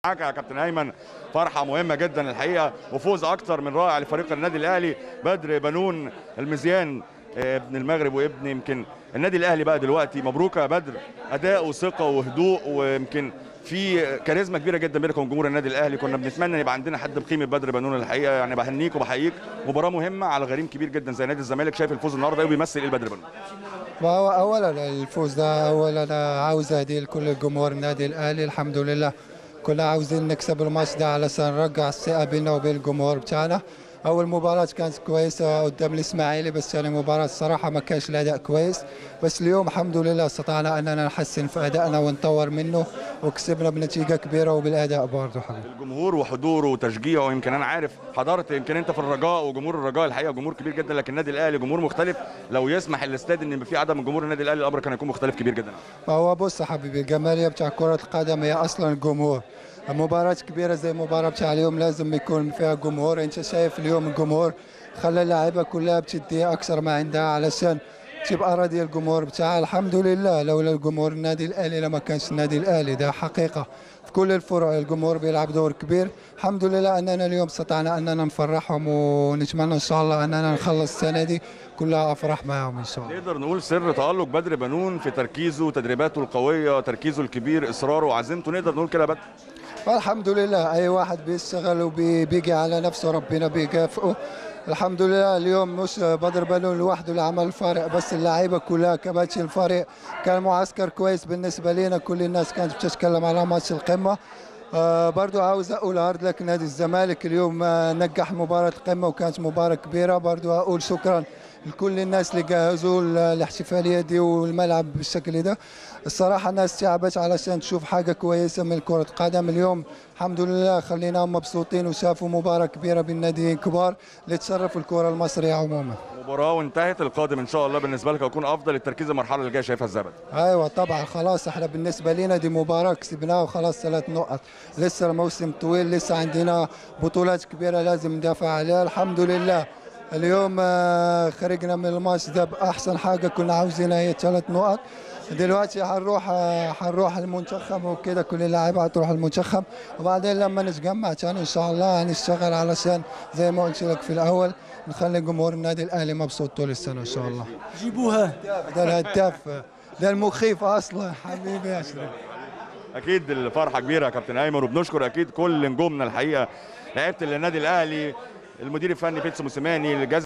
معاك يا كابتن ايمن فرحه مهمه جدا الحقيقه وفوز اكتر من رائع لفريق النادي الاهلي بدر بنون المزيان آه، ابن المغرب وابن يمكن النادي الاهلي بقى دلوقتي مبروك يا بدر اداء وثقه وهدوء ويمكن في كاريزما كبيره جدا بينكم وبين جمهور النادي الاهلي كنا بنتمنى ان يبقى عندنا حد بقيمه بدر بنون الحقيقه يعني بهنيك وبحييك مباراه مهمه على غريم كبير جدا زي نادي الزمالك شايف الفوز النهارده ايه وبيمثل ايه بدر بنون وهو اولا الفوز ده اولا عاوز اهدي لكل جمهور النادي الاهلي الحمد لله كلنا عاوزين نكسب الماتش ده علشان نرجع الثقه بيننا وبين الجمهور بتاعنا اول مباراه كانت كويسه قدام الاسماعيلي بس يعني مباراه الصراحه ما كانش الاداء كويس بس اليوم الحمد لله استطعنا اننا نحسن في ادائنا ونطور منه وكسبنا بنتيجه كبيره وبالاداء برضه حبيبي الجمهور وحضوره وتشجيعه يمكن انا عارف حضرت يمكن انت في الرجاء وجمهور الرجاء الحقيقه جمهور كبير جدا لكن النادي الاهلي جمهور مختلف لو يسمح الاستاد ان يبقى في عدد من جمهور النادي الاهلي الامر كان يكون مختلف كبير جدا هو بص يا حبيبي الجماليه بتاع كره القدم هي اصلا الجمهور مباراة كبيرة زي المباراة بتاع اليوم لازم يكون فيها جمهور انت شايف اليوم الجمهور خلى اللعيبة كلها بتدي اكثر ما عندها علشان تبقى راضية الجمهور بتاعها الحمد لله لولا الجمهور النادي الاهلي لما كانش النادي الاهلي ده حقيقة في كل الفروع الجمهور بيلعب دور كبير الحمد لله اننا اليوم استطعنا اننا نفرحهم ونتمنى ان شاء الله اننا نخلص السنة دي كلها افراح معهم ان شاء الله نقدر نقول سر تالق بدر بنون في تركيزه تدريباته القويه تركيزه الكبير اصراره وعزيمته نقدر نقول كده يا بدر الحمد لله اي واحد بيشتغل وبيجي على نفسه ربنا بيكافئه الحمد لله اليوم مش بدر بنون لوحده اللي عمل الفارق بس اللعيبه كلها كماتش الفريق كان معسكر كويس بالنسبه لنا كل الناس كانت بتتكلم على ماتش القمه آه برضو عاوز اقول هارد لك نادي الزمالك اليوم آه نجح مباراه القمه وكانت مباراه كبيره برضو اقول شكرا لكل الناس اللي جهزوا ال- الاحتفاليه دي والملعب بالشكل ده الصراحه الناس تعبت علشان تشوف حاجه كويسه من كره قدم اليوم الحمد لله خليناهم مبسوطين وشافوا مباراه كبيره بين ناديين كبار اللي تشرفوا الكره المصريه عموما مباراه وانتهت القادم ان شاء الله بالنسبه لك هيكون افضل التركيز المرحله اللي جايه شايفها ازاي يا بدر ايوه طبعا خلاص احنا بالنسبه لنا دي مباراه كسبناها وخلاص ثلاث نقط لسه الموسم طويل لسه عندنا بطولات كبيره لازم ندافع عليها الحمد لله اليوم آه، خرجنا من الماتش ده باحسن حاجه كنا عاوزينها هي ثلاث نقط دلوقتي حنروح آه، حنروح المنتخب وكده كل اللاعيبه هتروح المنتخب وبعدين لما نتجمع تاني ان شاء الله هنشتغل علشان زي ما قلت لك في الاول نخلي جمهور النادي الاهلي مبسوط طول السنه ان شاء الله جيبوها ده الهداف ده المخيف اصلا حبيبي يا اشرف اكيد الفرحه كبيره يا كابتن ايمن وبنشكر اكيد كل نجومنا الحقيقه لعيبه النادي الاهلي المدير الفني بيتسو موسيماني الجهاز